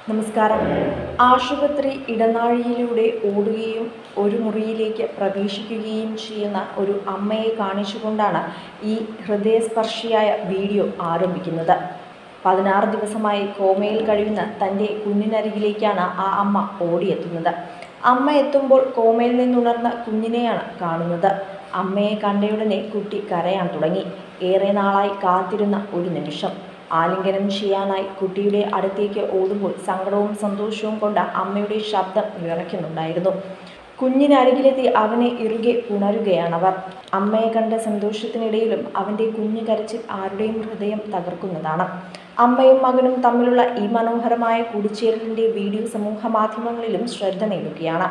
നമസ്കാരം ആശുപത്രി ഇടനാഴിയിലൂടെ ഓടുകയും ഒരു മുറിയിലേക്ക് പ്രവേശിക്കുകയും ചെയ്യുന്ന ഒരു അമ്മയെ കാണിച്ചുകൊണ്ടാണ് ഈ ഹൃദയസ്പർശിയായ വീഡിയോ ആരംഭിക്കുന്നത് പതിനാറ് ദിവസമായി കോമയിൽ കഴിയുന്ന തൻ്റെ കുഞ്ഞിനരികിലേക്കാണ് ആ അമ്മ ഓടിയെത്തുന്നത് അമ്മ എത്തുമ്പോൾ കോമയിൽ നിന്നുണർന്ന കുഞ്ഞിനെയാണ് കാണുന്നത് അമ്മയെ കണ്ടയുടനെ കുട്ടി കരയാൻ തുടങ്ങി ഏറെ നാളായി കാത്തിരുന്ന ഒരു നിമിഷം ആലിംഗനം ചെയ്യാനായി കുട്ടിയുടെ അടുത്തേക്ക് ഓടുമ്പോൾ സങ്കടവും സന്തോഷവും കൊണ്ട് അമ്മയുടെ ശബ്ദം വിറയ്ക്കുന്നുണ്ടായിരുന്നു കുഞ്ഞിനരികിലെത്തി അവനെ ഇറുകെ പുണരുകയാണവർ അമ്മയെ കണ്ട സന്തോഷത്തിനിടയിലും അവൻ്റെ കുഞ്ഞു കരച്ചിൽ ആരുടെയും ഹൃദയം തകർക്കുന്നതാണ് അമ്മയും മകനും തമ്മിലുള്ള ഈ മനോഹരമായ കൂടിച്ചേരലിൻ്റെ വീഡിയോ സമൂഹ മാധ്യമങ്ങളിലും ശ്രദ്ധ നേടുകയാണ്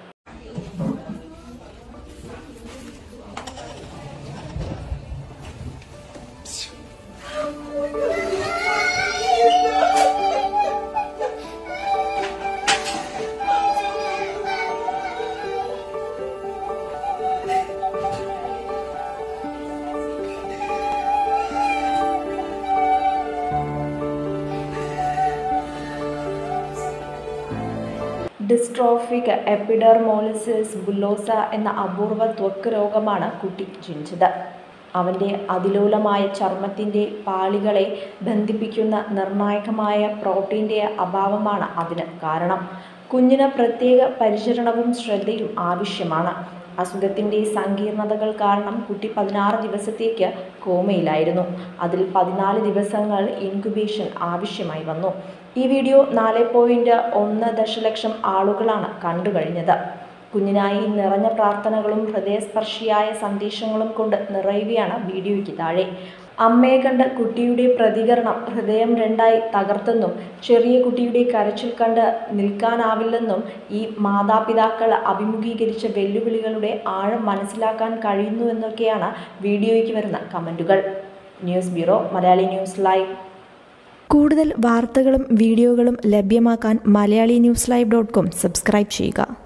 ഡിസ്ട്രോഫിക് എപ്പിഡെർമോളിസിസ് ബുല്ലോസ എന്ന അപൂർവ ത്വക്ക് രോഗമാണ് കുട്ടി ജനിച്ചത് അവൻ്റെ അതിലോലമായ ചർമ്മത്തിൻ്റെ പാളികളെ ബന്ധിപ്പിക്കുന്ന നിർണായകമായ പ്രോട്ടീൻ്റെ അഭാവമാണ് അതിന് കാരണം കുഞ്ഞിന് പ്രത്യേക പരിചരണവും ശ്രദ്ധയും ആവശ്യമാണ് അസുഖത്തിൻ്റെ സങ്കീർണതകൾ കാരണം കുട്ടി പതിനാറ് ദിവസത്തേക്ക് കോമയിലായിരുന്നു അതിൽ പതിനാല് ദിവസങ്ങൾ ഇൻക്യുബേഷൻ ആവശ്യമായി വന്നു ഈ വീഡിയോ നാല് പോയിൻറ്റ് ഒന്ന് ദശലക്ഷം ആളുകളാണ് കണ്ടു കഴിഞ്ഞത് കുഞ്ഞിനായി നിറഞ്ഞ പ്രാർത്ഥനകളും ഹൃദയസ്പർശിയായ സന്ദേശങ്ങളും കൊണ്ട് നിറയുകയാണ് വീഡിയോയ്ക്ക് താഴെ അമ്മയെ കണ്ട് കുട്ടിയുടെ പ്രതികരണം ഹൃദയം രണ്ടായി തകർത്തെന്നും ചെറിയ കുട്ടിയുടെ കരച്ചിൽ കണ്ട് നിൽക്കാനാവില്ലെന്നും ഈ മാതാപിതാക്കൾ അഭിമുഖീകരിച്ച വെല്ലുവിളികളുടെ ആഴം മനസ്സിലാക്കാൻ കഴിയുന്നുവെന്നൊക്കെയാണ് വീഡിയോയ്ക്ക് വരുന്ന കമൻറ്റുകൾ news bureau Malayali news live കൂടുതൽ വാർത്തകളും വീഡിയോകളും ലഭ്യമാക്കാൻ Malayali news live dot com subscribe ചെയ്യുക